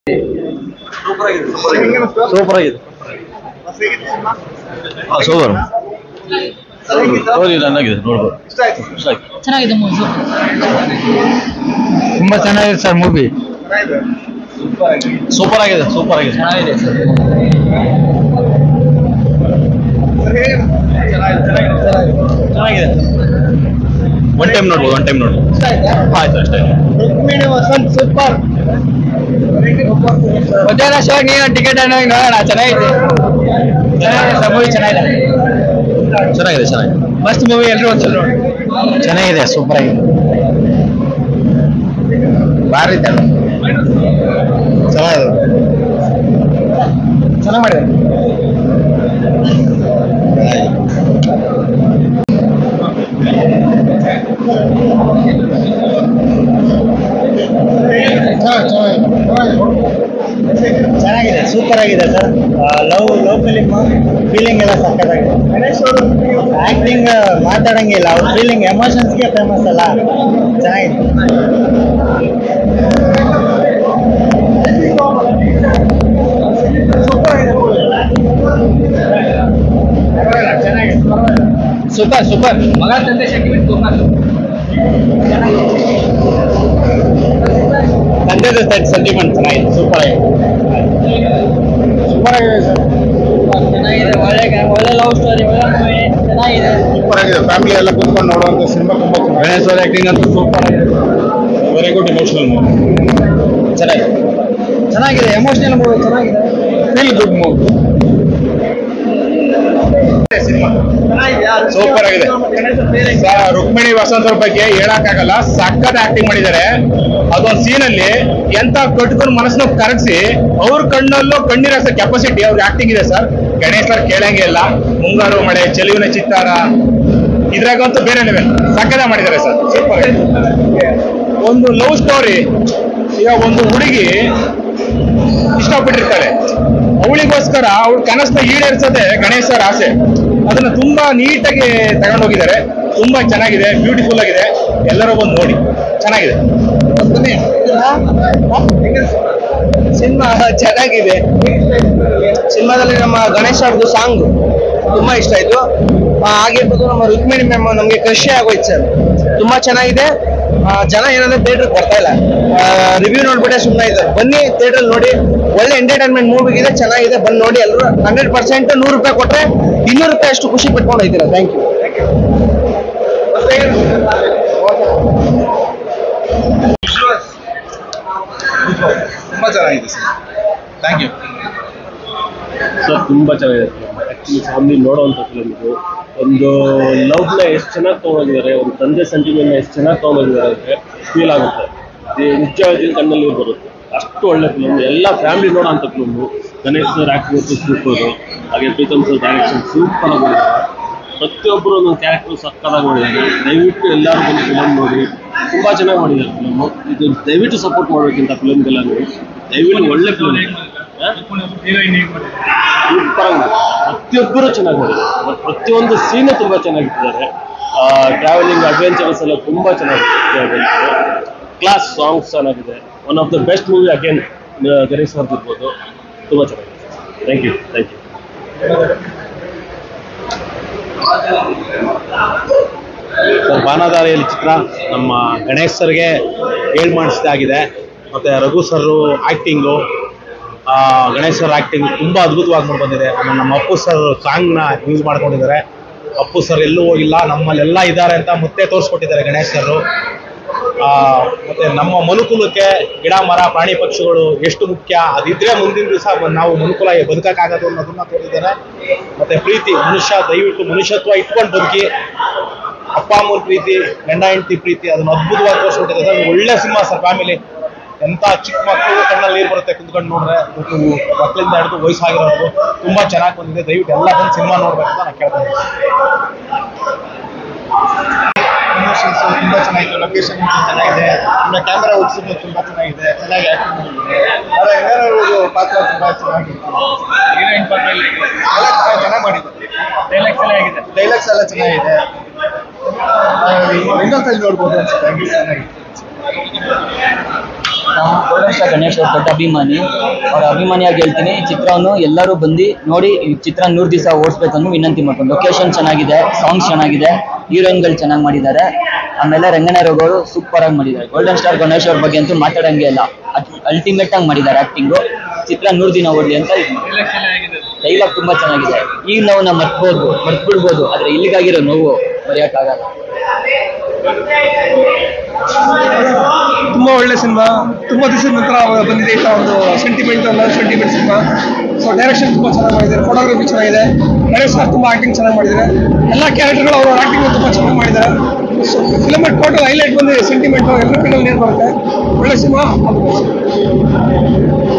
super ಆಗಿದೆ super story ಚೆನ್ನಾಗಿದೆ ನೋಡ್ಬೋದು ಇಷ್ಟ ಆಯ್ತು ಚೆನ್ನಾಗಿದೆ ಮೂವಿ ತುಂಬಾ ಚೆನ್ನಾಗಿದೆ ಸರ್ ಮೂವಿ ಸೂಪರ್ ಆಗಿದೆ ಸೂಪರ್ ಆಗಿದೆ ಚೆನ್ನಾಗಿದೆ ಚೆನ್ನಾಗಿದೆ ಒನ್ ಟೈಮ್ ನೋಡ್ಬೋದು ಒನ್ ಟೈಮ್ ನೋಡ್ಬೋದು ಆಯ್ತು ಅಷ್ಟೇ ರುಕ್ಮಿಣಿ ವಸಂತ್ ಸೂಪರ್ ಮಧ್ಯಾಹ್ನ ಶೋ ನೀವು ಟಿಕೆಟ್ ಅನ್ನ ನೋಡೋಣ ಚೆನ್ನಾಗಿದೆ ಮೂವಿ ಚೆನ್ನಾಗಿದೆ ಚೆನ್ನಾಗಿದೆ ಚೆನ್ನಾಗಿದೆ ಮಸ್ತ್ ಮೂವಿ ಎಲ್ಲರೂ ಒಂದ್ಸಲ ನೋಡಿ ಚೆನ್ನಾಗಿದೆ ಸೂಪರ್ ಆಗಿದೆ ಭಾರಿ ಚೆನ್ನಾಗಿದೆ ಚೆನ್ನಾಗಿ ಮಾಡಿದೆ ಚೆನ್ನಾಗಿದೆ ಸೂಪರ್ ಆಗಿದೆ sir love love film feeling ಎಲ್ಲ ಸಕ್ಕತ್ತಾಗಿದೆ ಆಕ್ಟಿಂಗ್ ಮಾತಾಡಂಗಿಲ್ಲ ಅವ್ರ ಫೀಲಿಂಗ್ ಎಮೋಷನ್ಸ್ಗೆ ಫೇಮಸ್ ಅಲ್ಲ ಚೆನ್ನಾಗಿದೆ ಸೂಪರ್ ಸೂಪರ್ ಮಗ ತಂದೆ ತಂದೆದು ಸೆಂಟಿಮೆಂಟ್ ಚೆನ್ನಾಗಿದೆ ಸೂಪರ್ ಆಗಿದೆ ಸೂಪರ್ ಆಗಿದೆ ಸರ್ ಚೆನ್ನಾಗಿದೆ ಒಳ್ಳೆ ಒಳ್ಳೆ ಲವ್ ಸ್ಟೋರಿ ಒಳ್ಳೆ ಮೂವಿ ಚೆನ್ನಾಗಿದೆ ಸೂಪರ್ ಆಗಿದೆ ಫ್ಯಾಮಿಲಿ ಎಲ್ಲ ಕೂತ್ಕೊಂಡು ನೋಡುವಂತ ಸಿನಿಮಾ ತುಂಬಾ ಗಣೇಶ್ ಅವ್ರ ಆಕ್ಟಿಂಗ್ ಅಂತೂ ಸೂಪರ್ ಆಗಿದೆ ವೆರಿ ಗುಡ್ ಇಮೋಷನಲ್ ಮೂವಿ ಚೆನ್ನಾಗಿದೆ ಚೆನ್ನಾಗಿದೆ ಎಮೋಷನಲ್ ಮೂವಿ ಚೆನ್ನಾಗಿದೆ ಫೀಲ್ ಗುಡ್ ಮೂವಿ ಸೂಪರ್ ಆಗಿದೆ ಸ- ರುಕ್ಮಿಣಿ ವಸಂತ್ ಅವ್ರ ಬಗ್ಗೆ ಹೇಳಕ್ಕಾಗಲ್ಲ ಸಖತ್ ಆಕ್ಟಿಂಗ್ ಮಾಡಿದ್ದಾರೆ ಅದೊಂದು ಸೀನ್ ಅಲ್ಲಿ ಎಂತ ಕಟ್ಕೊಂಡು ಮನಸ್ಸನ್ನ ಕರಗಿಸಿ ಅವ್ರ ಕಣ್ಣಲ್ಲೂ ಕಣ್ಣೀರಸ ಕೆಪಾಸಿಟಿ ಅವ್ರ ಆಕ್ಟಿಂಗ್ ಇದೆ ಸರ್ ಗಣೇಶ್ ಸರ್ ಕೇಳಂಗೆ ಇಲ್ಲ ಮುಂಗಾರು ಮಳೆ ಚೆಲುವಿನ ಚಿತ್ತಾರ ಇದ್ರಾಗಂತೂ ಬೇರೆ ಲೆವೆಲ್ ಸಖತ್ ಮಾಡಿದ್ದಾರೆ ಸರ್ ಸೂಪರ್ ಒಂದು ಲವ್ ಸ್ಟೋರಿ ಈಗ ಒಂದು ಹುಡುಗಿ ಇಷ್ಟಪಟ್ಟಿರ್ತಾಳೆ ಅವಳಿಗೋಸ್ಕರ ಅವಳ ಕನಸನ್ನ ಈಡೇರಿಸೋದೆ ಗಣೇಶ್ ಸರ್ ಆಸೆ ಅದನ್ನ ತುಂಬಾ ನೀಟಾಗಿ ತಗೊಂಡೋಗಿದ್ದಾರೆ ತುಂಬಾ ಚೆನ್ನಾಗಿದೆ ಬ್ಯೂಟಿಫುಲ್ ಆಗಿದೆ ಎಲ್ಲರೂ ಬಂದು ನೋಡಿ ಚೆನ್ನಾಗಿದೆ ಸಿನಿಮಾ ಚೆನ್ನಾಗಿದೆ ಸಿನಿಮಾದಲ್ಲಿ ನಮ್ಮ ಗಣೇಶ್ ಅವ್ರದ್ದು ಸಾಂಗ್ ತುಂಬಾ ಇಷ್ಟ ಆಯ್ತು ಆ, ಆಗಿರ್ಬೋದು ನಮ್ಮ ರುಕ್ಮಿಣಿ ಮ್ಯಾಮ್ ನಮಗೆ ಖುಷಿ ಆಗೋಯ್ತು ಸರ್ ತುಂಬಾ ಚೆನ್ನಾಗಿದೆ ಆ, ಜನ ಏನಂದ್ರೆ ಥಿಯೇಟರ್ ಬರ್ತಾ ಇಲ್ಲ ರಿವ್ಯೂ ನೋಡ್ಬಿಟ್ಟೆ ಸುಮ್ಮನೆ ಇದ್ದಾರೆ ಬನ್ನಿ ಥಿಯೇಟರ್ ನೋಡಿ ಒಳ್ಳೆ ಎಂಟರ್ಟೈನ್ಮೆಂಟ್ ಮೂವಿ ಇದೆ ಚೆನ್ನಾಗಿದೆ ಬಂದು ನೋಡಿ ಎಲ್ಲರೂ ಹಂಡ್ರೆಡ್ ಪರ್ಸೆಂಟ್ ನೂರು ರೂಪಾಯಿ ಕೊಟ್ರೆ ಇನ್ನೂರು ರೂಪಾಯಿ ಅಷ್ಟು ಖುಷಿ ಪಟ್ಕೊಂಡು ಹೋಯ್ತೀರಾ ಥ್ಯಾಂಕ್ ಯು ತುಂಬಾ ಚೆನ್ನಾಗಿದೆ ಸರ್ ಥ್ಯಾಂಕ್ ಯು ಸರ್ ತುಂಬ ಚೆನ್ನಾಗಿದೆ ಆ್ಯಕ್ಚುಲಿ ಫ್ಯಾಮಿಲಿ ನೋಡೋವಂಥ ಫಿಲಮ್ ಇದು ಒಂದು ಲವ್ನ ಎಷ್ಟು ಚೆನ್ನಾಗಿ ತೊಗೊಂಡಿದ್ದಾರೆ ಒಂದು ತಂದೆ ಸೆಂಟಿಮೆಂಟ್ನ ಎಷ್ಟು ಚೆನ್ನಾಗಿ ತೊಗೊಂಡಿದ್ದಾರೆ ಅಂದರೆ ಫೀಲ್ ಆಗುತ್ತೆ ಇದು ನಿಜವಾಗಿ ಕಣ್ಣಲ್ಲಿ ಬರುತ್ತೆ ಅಷ್ಟು ಒಳ್ಳೆ ಫಿಲಮ್ ಎಲ್ಲ ಫ್ಯಾಮಿಲಿ ನೋಡೋಂಥ film Ganesh sir acting super ಹಾಗೆ ಪ್ರೀತಮ್ ಸರ್ ಡೈರೆಕ್ಷನ್ ಸೂಪರ್ ಆಗಿ ಮಾಡಿದ್ದಾರೆ ಪ್ರತಿಯೊಬ್ಬರು ಒಂದೊಂದು ಕ್ಯಾರೆಕ್ಟರ್ ಸಕ್ಕತ್ತಾಗಿ ಮಾಡಿದ್ದಾರೆ ದಯವಿಟ್ಟು ಎಲ್ಲರೂ ಬಂದು ಫಿಲಮ್ ನೋಡಿ ತುಂಬ ಚೆನ್ನಾಗಿ ಮಾಡಿದ್ದಾರೆ ಫಿಲಮ್ಮು ಇದು ದಯವಿಟ್ಟು ಸಪೋರ್ಟ್ ಮಾಡಬೇಕಿಂತ ಫಿಲಮ್ಗೆಲ್ಲ ನೀವು ದಯವಿಟ್ಟು ಒಳ್ಳೆ ಫಿಲಮ್ ಸೂಪರ್ ಆಗಿ ಪ್ರತಿಯೊಬ್ಬರು ಚೆನ್ನಾಗಿ ಮಾಡಿದ್ದಾರೆ ಮತ್ತು ಪ್ರತಿಯೊಂದು ಸೀನು ತುಂಬ ಚೆನ್ನಾಗಿಟ್ಟಿದ್ದಾರೆ ಟ್ರಾವೆಲಿಂಗ್ ಅಡ್ವೆಂಚರ್ಸ್ ಎಲ್ಲ ತುಂಬ ಚೆನ್ನಾಗಿದೆ ಕ್ಲಾಸ್ ಸಾಂಗ್ಸ್ ಚೆನ್ನಾಗಿದೆ one of the best movie again Ganesh ಅವ್ರದ್ದು ಇರ್ಬೋದು ತುಂಬ ಚೆನ್ನಾಗಿದೆ thank you thank you sir Banadariyalli ಚಿತ್ರ ನಮ್ಮ ಗಣೇಶ್ ಸರ್ಗೆ ಹೇಳ್ ಮಾಡಿಸಿದಾಗಿದೆ ಮತ್ತೆ Raghu sir acting Ganesh sir acting ತುಂಬಾ ಅದ್ಭುತವಾಗಿ ಮಾಡಿ ಬಂದಿದೆ ಆಮೇಲೆ ನಮ್ಮ ಅಪ್ಪು ಸರ್ ಸಾಂಗ್ನ ಯೂಸ್ ಮಾಡ್ಕೊಂಡಿದ್ದಾರೆ ಅಪ್ಪು ಸರ್ ಎಲ್ಲೂ ಹೋಗಿಲ್ಲ ನಮ್ಮಲ್ಲೆಲ್ಲ ಇದ್ದಾರೆ ಅಂತ ಮತ್ತೆ ತೋರಿಸ್ಕೊಟ್ಟಿದ್ದಾರೆ ಗಣೇಶ್ ಸರ್ ಮತ್ತೆ ನಮ್ಮ ಮನುಕುಲಕ್ಕೆ ಗಿಡ ಮರ ಪ್ರಾಣಿ ಪಕ್ಷಿಗಳು ಎಷ್ಟು ಮುಖ್ಯ ಅದಿದ್ರೆ ಮುಂದಿನ ದಿವಸ ನಾವು ಮನುಕುಲ ಬದುಕಕ್ಕಾಗದು ಅನ್ನೋದನ್ನ ತೋರಿಸಿದ್ದಾರೆ ಮತ್ತೆ ಪ್ರೀತಿ ಮನುಷ್ಯ ದಯವಿಟ್ಟು ಮನುಷ್ಯತ್ವ ಇಟ್ಕೊಂಡು ಬದುಕಿ ಅಪ್ಪ ಅಮ್ಮನ ಪ್ರೀತಿ ಗಂಡ ಹೆಂಡತಿ ಪ್ರೀತಿ ಅದನ್ನ ಅದ್ಭುತವಾಗಿ ತೋರಿಸ್ಬಿಟ್ಟಿದೆ ಅದು ಒಳ್ಳೆ ಸಿನಿಮಾ ಸರ್ ಫ್ಯಾಮಿಲಿ ಎಂತ ಚಿಕ್ಕ ಮಕ್ಕಳು ಕಣ್ಣಲ್ಲಿ ನೀರು ಬರುತ್ತೆ ಕುಂತ್ಕೊಂಡು ನೋಡ್ರೆ ಮತ್ತು ಮಕ್ಕಳಿಂದ ಹಿಡಿದು ವಯಸ್ಸಾಗಿರೋದು ತುಂಬಾ ಚೆನ್ನಾಗಿ ಬಂದಿದೆ ದಯವಿಟ್ಟು ಎಲ್ಲ ಬಂದು ಸಿನಿಮಾ ನೋಡ್ಬೇಕಂತ ನಾನು ಕೇಳ್ತಾ ಇದ್ದೀನಿ ಎಮೋಷನ್ಸ್ ತುಂಬಾ ಚೆನ್ನಾಗಿತ್ತು ಲೊಕೇಶನ್ ಚೆನ್ನಾಗಿದೆ ಆಮೇಲೆ ಕ್ಯಾಮೆರಾ ಉಡ್ಸಿದ್ದು ತುಂಬಾ ಚೆನ್ನಾಗಿದೆ ಚೆನ್ನಾಗಿ ಆಕ್ಟಿಂಗ್ ಮಾಡಿದ್ದಾರೆ ಅವರ ಎಲ್ಲರೂ ಪಾತ್ರ ತುಂಬಾ ಚೆನ್ನಾಗಿತ್ತು ಹೀರೋಯಿನ್ ಪಾತ್ರ ಎಲ್ಲ ಚೆನ್ನಾಗಿ ಮಾಡಿದ್ದಾರೆ ಡೈಲಾಗ್ಸ್ ಎಲ್ಲ ಆಗಿದೆ ಡೈಲಾಗ್ಸ್ ಎಲ್ಲ ಚೆನ್ನಾಗಿದೆ ಇನ್ನೊಂದ್ಸಲಿ ನೋಡ್ಬೋದು ಅನ್ಸುತ್ತೆ ಹಂಗೆ ಚೆನ್ನಾಗಿತ್ತು ನಾನು ಗೋಲ್ಡನ್ ಸ್ಟಾರ್ ಗಣೇಶ್ ಅವ್ರ ದೊಡ್ಡ ಅಭಿಮಾನಿ ಅವ್ರ ಅಭಿಮಾನಿಯಾಗಿ ಹೇಳ್ತೀನಿ ಈ ಚಿತ್ರವನ್ನು ಎಲ್ಲರೂ ಬಂದು ನೋಡಿ ಈ ಚಿತ್ರ ನೂರು ದಿವಸ ಓಡಿಸ್ಬೇಕು ಅನ್ನೋ ವಿನಂತಿ ಮಾಡ್ಕೊಂಡು ಲೊಕೇಶನ್ ಚೆನ್ನಾಗಿದೆ ಸಾಂಗ್ಸ್ ಚೆನ್ನಾಗಿದೆ ಹೀರೋಯಿನ್ಗಳು ಚೆನ್ನಾಗಿ ಮಾಡಿದ್ದಾರೆ ಆಮೇಲೆ ರಂಗನಾಯರವರು ಸೂಪರ್ ಆಗಿ ಮಾಡಿದ್ದಾರೆ ಗೋಲ್ಡನ್ ಸ್ಟಾರ್ ಗಣೇಶ್ ಅವ್ರ ಬಗ್ಗೆ ಅಂತೂ ಮಾತಾಡಂಗೆ ಇಲ್ಲ ಅಲ್ಟಿಮೇಟ್ ಆಗಿ ಮಾಡಿದ್ದಾರೆ ಆಕ್ಟಿಂಗು ಚಿತ್ರ ನೂರು ದಿನ ಓಡಲಿ ಅಂತ ಡೈಲಾಗ್ ತುಂಬಾ ಚೆನ್ನಾಗಿದೆ ಈ ನೋವನ್ನ ಮರ್ತ್ಬೋದು ಮರ್ತ್ಬಿಡ್ಬೋದು ಆದ್ರೆ ಇಲ್ಲಿಗಾಗಿರೋ ನೋವು ಮರೆಯೋಕ್ಕಾಗಲ್ಲ ತುಂಬಾ ಒಳ್ಳೆ ಸಿನಿಮಾ ತುಂಬಾ ದಿವಸದ ನಂತರ ಬಂದಿದೆ ಇಂಥ ಒಂದು sentiment love sentiment cinema so direction ತುಂಬಾ ಚೆನ್ನಾಗಿ ಮಾಡಿದ್ದಾರೆ ಫೋಟೋಗ್ರಫಿ ಚೆನ್ನಾಗಿದೆ ಗಣೇಶ್ ಸರ್ ತುಂಬಾ ಆಕ್ಟಿಂಗ್ ಚೆನ್ನಾಗಿ ಮಾಡಿದ್ದಾರೆ ಎಲ್ಲ ಕ್ಯಾರೆಕ್ಟರ್ಗಳು ಅವರ ಆಕ್ಟಿಂಗ್ ತುಂಬಾ ಚೆನ್ನಾಗಿ ಮಾಡಿದ್ದಾರೆ ಸೊ ಫಿಲಮ್ ಟೋಟಲ್ ಹೈಲೈಟ್ ಬಂದಿದೆ ಸೆಂಟಿಮೆಂಟ್ ಎಲ್ಲ ಕಣ್ಣಲ್ಲಿ ನೀರು ಬರುತ್ತೆ ಒಳ್ಳೆ ಸಿನಿಮಾ